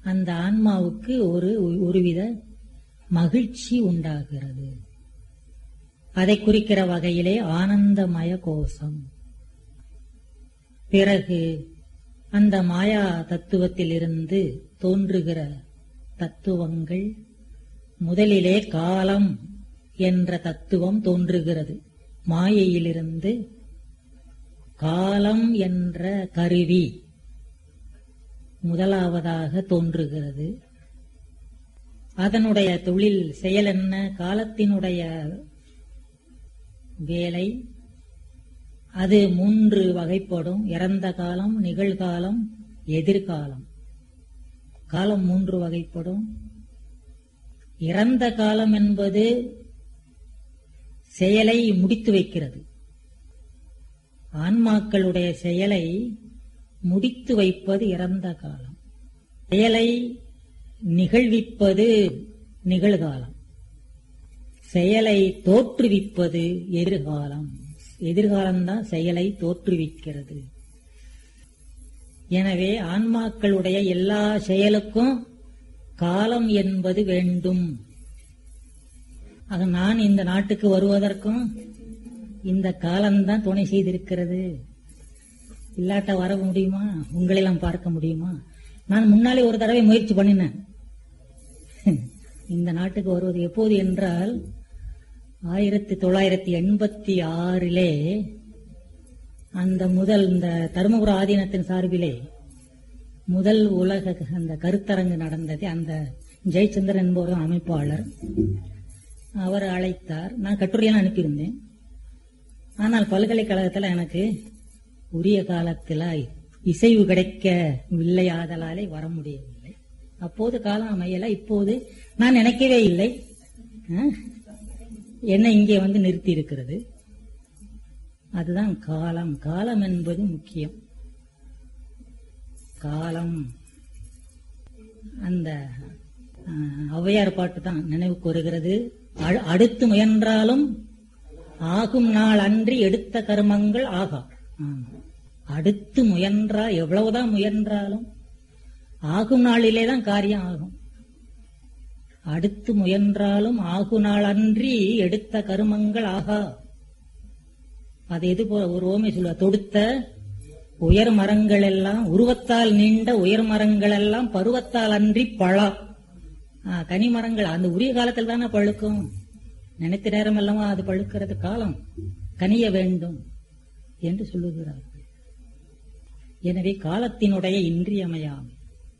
அந்த ஆன்மாவுக்கு ஒரு ஒருவித மகிழ்ச்சி உண்டாகிறது அதை குறிக்கிற வகையிலே ஆனந்தமய கோஷம் பிறகு அந்த மாயா தத்துவத்திலிருந்து தோன்றுகிற தத்துவங்கள் முதலிலே காலம் என்ற தத்துவம் தோன்றுகிறது மாயையிலிருந்து காலம் என்ற கருவி முதலாவதாக தோன்றுகிறது அதனுடைய தொழில் செயல் என்ன காலத்தினுடைய வேலை அது மூன்று வகைப்படும் இறந்த காலம் நிகழ்காலம் எதிர்காலம் காலம் மூன்று வகைப்படும் இறந்த காலம் என்பது செயலை முடித்து வைக்கிறது ஆன்மாக்களுடைய செயலை முடித்து வைப்பது இறந்த காலம் செயலை நிகழ்விப்பது நிகழ்காலம் செயலை தோற்றுவிப்பது எதிர்காலம் எதிர்காலம்தான் செயலை தோற்றுவிக்கிறது எனவே ஆன்மாக்களுடைய எல்லா செயலுக்கும் காலம் என்பது வேண்டும் ஆக நான் இந்த நாட்டுக்கு வருவதற்கும் இந்த காலம்தான் துணை செய்திருக்கிறது இல்லாட்ட வர முடியுமா உங்களெல்லாம் பார்க்க முடியுமா நான் முன்னாலே ஒரு தடவை முயற்சி பண்ணினேன் இந்த நாட்டுக்கு வருவது எப்போது என்றால் ஆயிரத்தி தொள்ளாயிரத்தி எண்பத்தி ஆறிலே அந்த முதல் இந்த தருமபுர ஆதீனத்தின் சார்பிலே முதல் உலக அந்த கருத்தரங்கு நடந்தது அந்த ஜெயச்சந்திரன் என்பவர் தான் அமைப்பாளர் அவர் அழைத்தார் நான் கட்டுரையெல்லாம் அனுப்பியிருந்தேன் ஆனால் பல்கலைக்கழகத்தில் எனக்கு உரிய காலத்தில் இசைவு கிடைக்கவில்லை ஆதலாலே வர முடியவில்லை அப்போது காலம் அமையல இப்போது நான் நினைக்கவே இல்லை ஆ? என்னை இங்கே வந்து நிறுத்தி இருக்கிறது அதுதான் காலம் காலம் என்பது முக்கியம் காலம் அந்த ஆ, ஔவையார் பாட்டு தான் நினைவுக்கு வருகிறது அ- அடுத்து முயன்றாலும் ஆகும் நாள் அன்றி எடுத்த கருமங்கள் ஆகா ஆமா. அடுத்து முயன்றா எவ்வளவுதான் முயன்றாலும் ஆகும் நாளிலே தான் காரியம் ஆகும் அடுத்து முயன்றாலும் ஆகு நாள் அன்றி எடுத்த கருமங்கள் ஆகா அது எது போல ஒரு ஓமை சொல்லுவா தொடுத்த உயர் மரங்கள் எல்லாம் உருவத்தால் நீண்ட உயர் மரங்கள் எல்லாம் பருவத்தால் அன்றி பழா ஆ, கனி மரங்கள் அந்த உரிய காலத்தில் தானே பழுக்கும் நினைத்த நேரம் அல்லவா அது பழுக்கிறது காலம் கனிய வேண்டும் என்று சொல்லுகிறார்கள் எனவே காலத்தினுடைய இன்றியமையாமை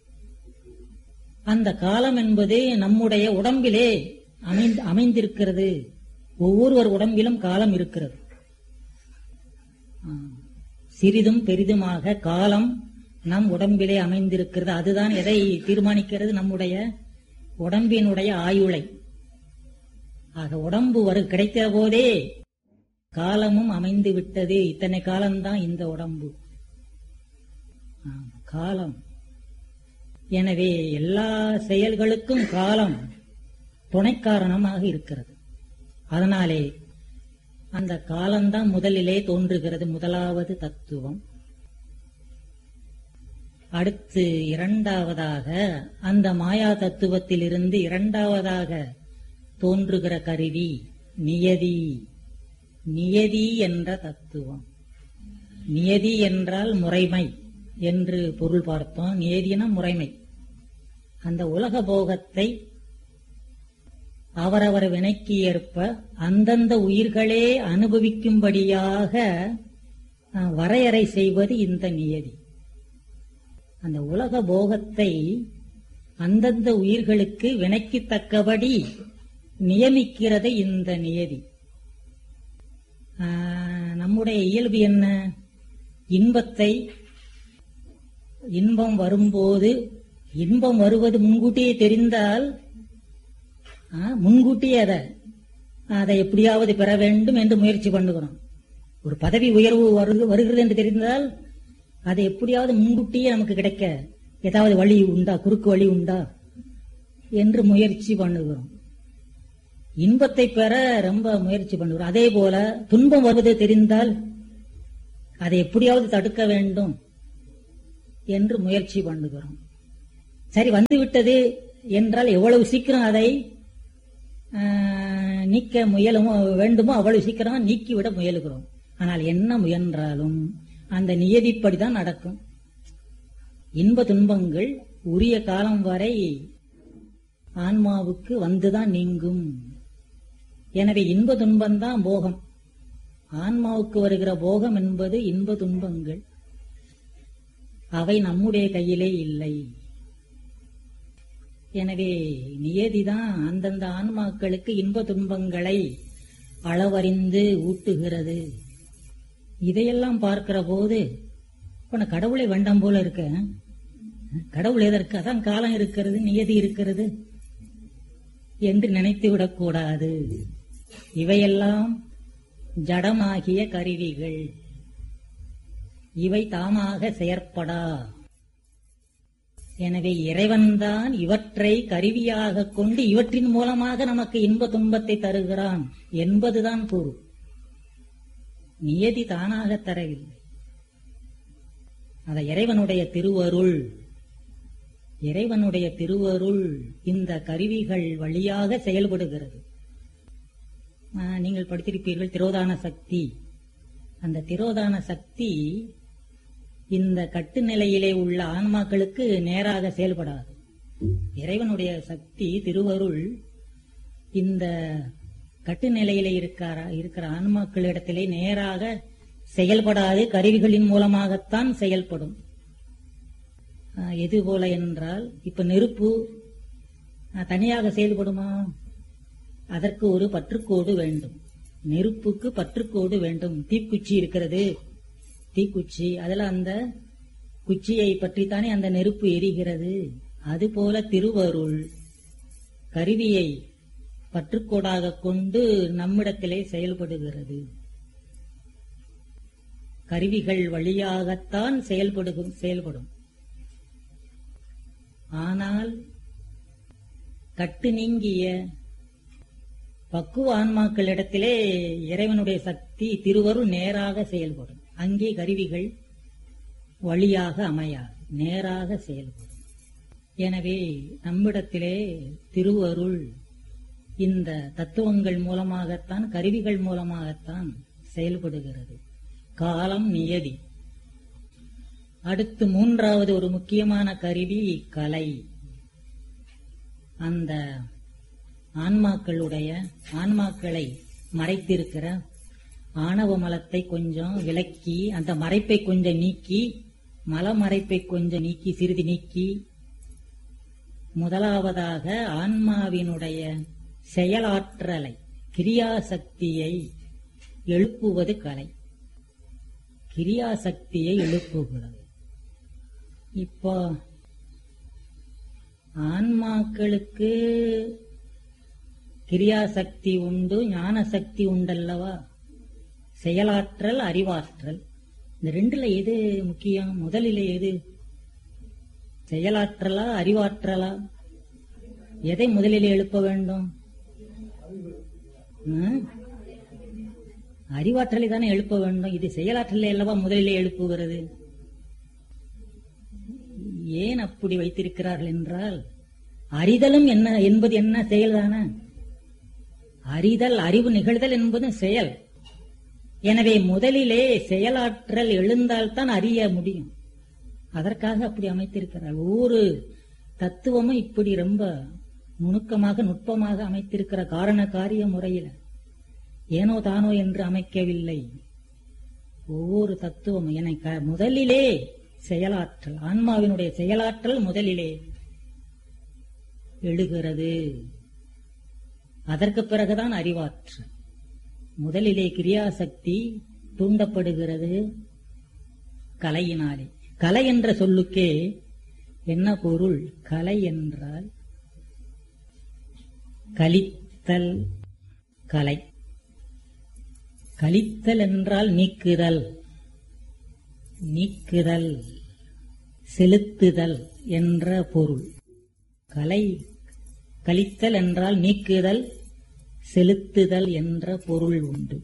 அந்த காலம் என்பது நம்முடைய உடம்பிலே அமைந்து அமைந்திருக்கிறது ஒவ்வொருவர் உடம்பிலும் காலம் இருக்கிறது ஆ. சிறிதும் பெரிதுமாக காலம் நம் உடம்பிலே அமைந்திருக்கிறது அதுதான் எதை தீர்மானிக்கிறது நம்முடைய உடம்பினுடைய ஆயுளை ஆக உடம்பு வரு கிடைக்கிற போதே காலமும் அமைந்து விட்டது இத்தனை காலம்தான் இந்த உடம்பு ஆம், காலம் எனவே எல்லா செயல்களுக்கும் காலம் துணை காரணமாக இருக்கிறது அதனாலே அந்த காலம்தான் முதலிலே தோன்றுகிறது முதலாவது தத்துவம் அடுத்து இரண்டாவதாக அந்த மாயா தத்துவத்திலிருந்து இரண்டாவதாக தோன்றுகிற கருவி நியதி நியதி என்ற தத்துவம் நியதி என்றால் முறைமை என்று பொருள் பார்த்தோம் நியதினா முறைமை அந்த உலக போகத்தை அவரவர் வினைக்கு ஏற்ப அந்தந்த உயிர்களே அனுபவிக்கும்படியாக அஹ், வரையறை செய்வது இந்த நியதி அந்த உலக போகத்தை அந்தந்த உயிர்களுக்கு வினைக்கு தக்கபடி நியமிக்கிறது இந்த நியதி ஆஹ், நம்முடைய இயல்பு என்ன இன்பத்தை இன்பம் வரும்போது இன்பம் வருவது முன்கூட்டியே தெரிந்தால் ஆ, முன்கூட்டியே அதை அதை எப்படியாவது பெற வேண்டும் என்று முயற்சி பண்ணுகிறோம் ஒரு பதவி உயர்வு வருகு- வருகிறது என்று தெரிந்தால் அதை எப்படியாவது முன்கூட்டியே நமக்கு கிடைக்க ஏதாவது வழி உண்டா குறுக்கு வழி உண்டா என்று முயற்சி பண்ணுகிறோம் இன்பத்தை பெற ரொம்ப முயற்சி பண்ணுகிறோம் அதே போல துன்பம் வருவது தெரிந்தால் அதை எப்படியாவது தடுக்க வேண்டும் என்று முயற்சி பண்ணுகிறோம் சரி வந்து விட்டது என்றால் எவ்வளவு சீக்கிரம் அதை ஆஹ், நீக்க முயலுமோ வேண்டுமோ அவ்வளவு சீக்கிரம் நீக்கிவிட முயலுகிறோம் ஆனால் என்ன முயன்றாலும் அந்த நியதிப்படிதான் நடக்கும் இன்ப துன்பங்கள் உரிய காலம் வரை ஆன்மாவுக்கு வந்துதான் நீங்கும் எனவே இன்ப துன்பம்தான் போகம் ஆன்மாவுக்கு வருகிற போகம் என்பது இன்ப துன்பங்கள் அவை நம்முடைய கையிலே இல்லை எனவே நியதிதான் அந்தந்த ஆன்மாக்களுக்கு இன்ப துன்பங்களை அளவறிந்து ஊட்டுகிறது இதையெல்லாம் பார்க்கிற போது இப்ப நான் கடவுளை வேண்டாம் போல இருக்க கடவுள் எதற்கு அதான் காலம் இருக்கிறது நியதி இருக்கிறது என்று நினைத்து விடக்கூடாது இவையெல்லாம் ஜடமாகிய கருவிகள் இவை தாமாக செயற்படா எனவே இறைவன்தான் இவற்றை கருவியாக கொண்டு இவற்றின் மூலமாக நமக்கு இன்ப துன்பத்தை தருகிறான் என்பதுதான் பொருள் நியதி தானாக தரவில்லை அத இறைவனுடைய திருவருள் இறைவனுடைய திருவருள் இந்த கருவிகள் வழியாக செயல்படுகிறது ஆஹ், நீங்கள் படித்திருப்பீர்கள் திரோதான சக்தி அந்த திரோதான சக்தி இந்த கட்டு நிலையிலே உள்ள ஆன்மாக்களுக்கு நேராக செயல்படாது இறைவனுடைய சக்தி திருவருள் இந்த கட்டு நிலையிலே இருக்கிற இருக்கிற ஆன்மாக்களிடத்திலே நேராக செயல்படாது கருவிகளின் மூலமாகத்தான் செயல்படும் ஆஹ், எது போல என்றால் இப்ப நெருப்பு ஆஹ், தனியாக செயல்படுமா அதற்கு ஒரு பற்றுக்கோடு வேண்டும் நெருப்புக்கு பற்றுக்கோடு வேண்டும் தீக்குச்சி இருக்கிறது தீக்குச்சி அதுல அந்த குச்சியை பற்றித்தானே அந்த நெருப்பு எரிகிறது அதுபோல திருவருள் கருவியை பற்றுக்கோடாக கொண்டு நம்மிடத்திலே செயல்படுகிறது கருவிகள் வழியாகத்தான் செயல்படுகும் செயல்படும் ஆனால் கட்டு நீங்கிய பக்குவ ஆன்மாக்களிடத்திலே இறைவனுடைய சக்தி திருவருள் நேராக செயல்படும் அங்கே கருவிகள் வழியாக அமையாது நேராக செயல்படும் எனவே நம்மிடத்திலே திருவருள் இந்த தத்துவங்கள் மூலமாகத்தான் கருவிகள் மூலமாகத்தான் செயல்படுகிறது காலம் நியதி அடுத்து மூன்றாவது ஒரு முக்கியமான கருவி கலை அந்த ஆன்மாக்களுடைய ஆன்மாக்களை மறைத்திருக்கிற ஆணவ மலத்தை கொஞ்சம் விலக்கி அந்த மறைப்பை கொஞ்சம் நீக்கி மலமறைப்பை கொஞ்சம் நீக்கி சிறிது நீக்கி முதலாவதாக ஆன்மாவினுடைய செயலாற்றலை கிரியாசக்தியை எழுப்புவது கலை கிரியாசக்தியை எழுப்புகிறது இப்போ ஆன்மாக்களுக்கு கிரியாசக்தி உண்டு ஞான சக்தி உண்டல்லவா செயலாற்றல் அறிவாற்றல் இந்த ரெண்டுல எது முக்கியம் முதலிலே எது செயலாற்றலா அறிவாற்றலா எதை முதலிலே எழுப்ப வேண்டும் ம்? அறிவாற்றலை தானே எழுப்ப வேண்டும் இது செயலாற்றலை அல்லவா முதலிலே எழுப்புகிறது ஏன் அப்படி வைத்திருக்கிறார்கள் என்றால் அறிதலும் என்ன என்பது என்ன செயல்தானே அறிதல் அறிவு நிகழ்தல் என்பது செயல் எனவே முதலிலே செயலாற்றல் எழுந்தால்தான் அறிய முடியும் அதற்காக அப்படி அமைத்திருக்கிறார் ஒவ்வொரு தத்துவமும் இப்படி ரொம்ப நுணுக்கமாக நுட்பமாக அமைத்திருக்கிற காரண காரிய முறையில ஏனோ தானோ என்று அமைக்கவில்லை ஒவ்வொரு தத்துவமும் என க- முதலிலே செயலாற்றல் ஆன்மாவினுடைய செயலாற்றல் முதலிலே எழுகிறது அதற்கு பிறகுதான் அறிவாற்றல் முதலிலே கிரியாசக்தி தூண்டப்படுகிறது கலையினாலே கலை என்ற சொல்லுக்கே என்ன பொருள் கலை என்றால் கலித்தல் கலை கலித்தல் என்றால் நீக்குதல் நீக்குதல் செலுத்துதல் என்ற பொருள் கலை கலித்தல் என்றால் நீக்குதல் செலுத்துதல் என்ற பொருள் உண்டு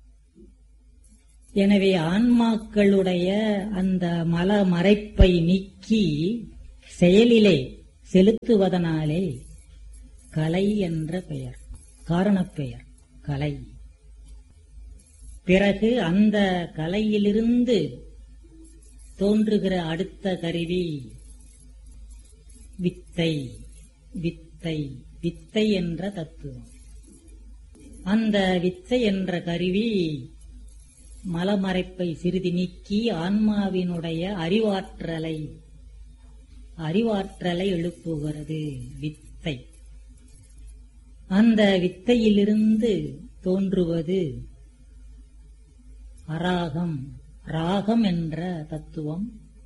எனவே ஆன்மாக்களுடைய அந்த மல மறைப்பை நீக்கி செயலிலே செலுத்துவதனாலே கலை என்ற பெயர் காரணப் பெயர் கலை பிறகு அந்த கலையிலிருந்து தோன்றுகிற அடுத்த கருவி வித்தை வித்தை வித்தை என்ற தத்துவம் அந்த வித்தை என்ற கருவி மலமறைப்பை சிறிது நீக்கி ஆன்மாவினுடைய அறிவாற்றலை அறிவாற்றலை எழுப்புகிறது வித்தை அந்த வித்தையிலிருந்து தோன்றுவது அராகம் ராகம் என்ற தத்துவம்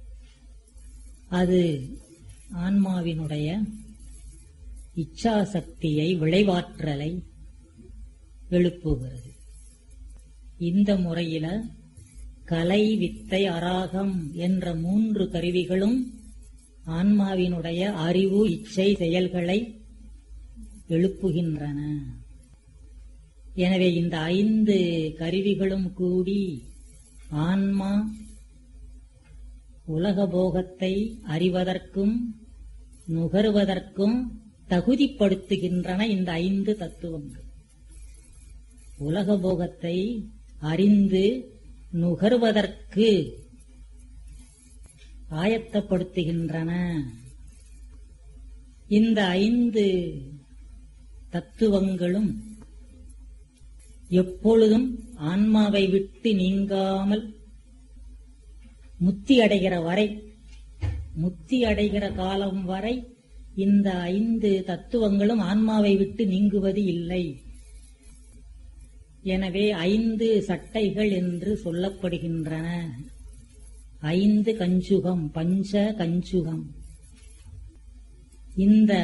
அது ஆன்மாவினுடைய இச்சாசக்தியை விளைவாற்றலை எழுப்புகிறது இந்த முறையில கலை வித்தை அராகம் என்ற மூன்று கருவிகளும் ஆன்மாவினுடைய அறிவு இச்சை செயல்களை எழுப்புகின்றன எனவே இந்த ஐந்து கருவிகளும் கூடி ஆன்மா உலக போகத்தை அறிவதற்கும் நுகர்வதற்கும் தகுதிப்படுத்துகின்றன இந்த ஐந்து தத்துவங்கள் உலக போகத்தை அறிந்து நுகர்வதற்கு ஆயத்தப்படுத்துகின்றன இந்த ஐந்து தத்துவங்களும் எப்பொழுதும் ஆன்மாவை விட்டு நீங்காமல் முத்தி அடைகிற வரை முத்தி அடைகிற காலம் வரை இந்த ஐந்து தத்துவங்களும் ஆன்மாவை விட்டு நீங்குவது இல்லை எனவே ஐந்து சட்டைகள் என்று சொல்லப்படுகின்றன ஐந்து கஞ்சுகம் பஞ்ச கஞ்சுகம் இந்த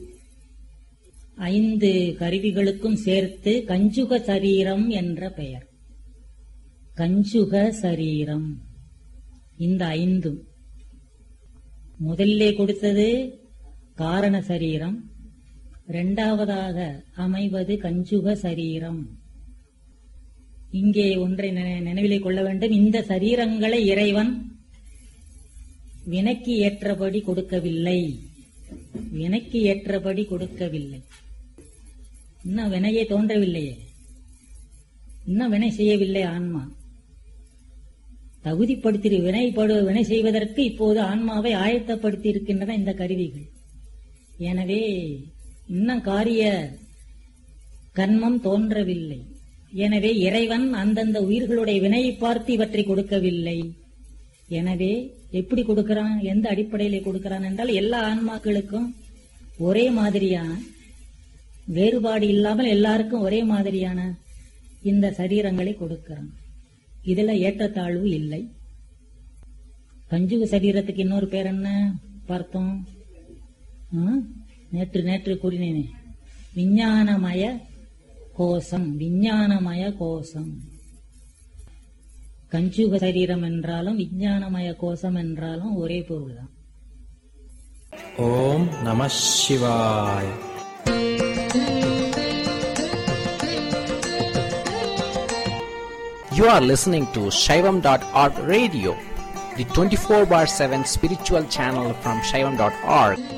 ஐந்து கருவிகளுக்கும் சேர்த்து கஞ்சுக சரீரம் என்ற பெயர் கஞ்சுக சரீரம் இந்த ஐந்தும் முதல்லே கொடுத்தது காரண சரீரம் இரண்டாவதாக அமைவது கஞ்சுக சரீரம் இங்கே ஒன்றை நினை- நினைவிலே கொள்ள வேண்டும் இந்த சரீரங்களை இறைவன் வினைக்கு ஏற்றபடி கொடுக்கவில்லை வினைக்கு ஏற்றபடி கொடுக்கவில்லை இன்னும் வினையே தோன்றவில்லையே இன்னும் வினை செய்யவில்லை ஆன்மா தகுதிப்படுத்தி வினைப்படு வினை செய்வதற்கு இப்போது ஆன்மாவை ஆயத்தப்படுத்தி இருக்கின்றன இந்த கருவிகள் எனவே இன்னும் காரிய கர்மம் தோன்றவில்லை எனவே இறைவன் அந்தந்த உயிர்களுடைய வினையை பார்த்து இவற்றை கொடுக்கவில்லை எனவே எப்படி கொடுக்கிறான் எந்த அடிப்படையிலே கொடுக்கிறான் என்றால் எல்லா ஆன்மாக்களுக்கும் ஒரே மாதிரியான வேறுபாடு இல்லாமல் எல்லாருக்கும் ஒரே மாதிரியான இந்த சரீரங்களை கொடுக்கிறான் இதுல ஏற்றத்தாழ்வு இல்லை கஞ்சுக சரீரத்துக்கு இன்னொரு பேர் என்ன பார்த்தோம் ஆ? நேற்று நேற்று கூறினேனே விஞ்ஞானமய கோஷம் விஞ்ஞானமய கோஷம் கஞ்சுக சரீரம் என்றாலும் விஞ்ஞானமய கோஷம் என்றாலும் ஒரே பொருள்தான் ஓம் நம சிவாய் You are listening to Shaivam.org radio, the 24 bar 7 spiritual channel from Shaivam.org.